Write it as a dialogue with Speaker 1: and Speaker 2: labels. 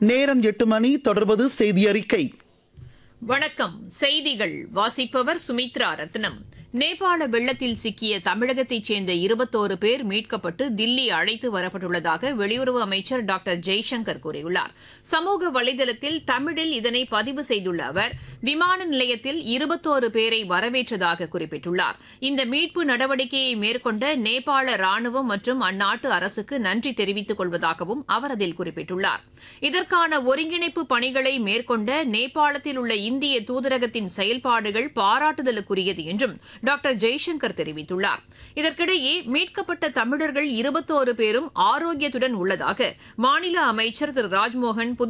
Speaker 1: நேரம் எட்டு மணி தொடர்வது செய்தி அறிக்கை
Speaker 2: வணக்கம் செய்திகள் வாசிப்பவர் சுமித்ரா ரத்னம் நேபாள வெள்ளத்தில் சிக்கிய தமிழகத்தைச் சேர்ந்த இருபத்தோரு பேர் மீட்கப்பட்டு தில்லி அழைத்து வரப்பட்டுள்ளதாக வெளியுறவு அமைச்சர் டாக்டர் ஜெய்சங்கர் கூறியுள்ளார் சமூக வலைதளத்தில் தமிழில் இதனை பதிவு செய்துள்ள அவர் விமான நிலையத்தில் இருபத்தோரு பேரை வரவேற்றதாக குறிப்பிட்டுள்ளார் இந்த மீட்பு நடவடிக்கையை மேற்கொண்ட நேபாள ராணுவம் மற்றும் அந்நாட்டு அரசுக்கு நன்றி தெரிவித்துக் கொள்வதாகவும் அவர் அதில் குறிப்பிட்டுள்ளார் இதற்கான ஒருங்கிணைப்பு பணிகளை மேற்கொண்ட நேபாளத்தில் உள்ள இந்திய தூதரகத்தின் செயல்பாடுகள் பாராட்டுதலுக்குரியது என்றும் டாக்டர் ஜெய்சங்கர் தெரிவித்துள்ளார் இதற்கிடையே மீட்கப்பட்ட தமிழர்கள் இருபத்தோரு பேரும் ஆரோக்கியத்துடன் உள்ளதாக மாநில அமைச்சர் திரு ராஜ்மோகன் புது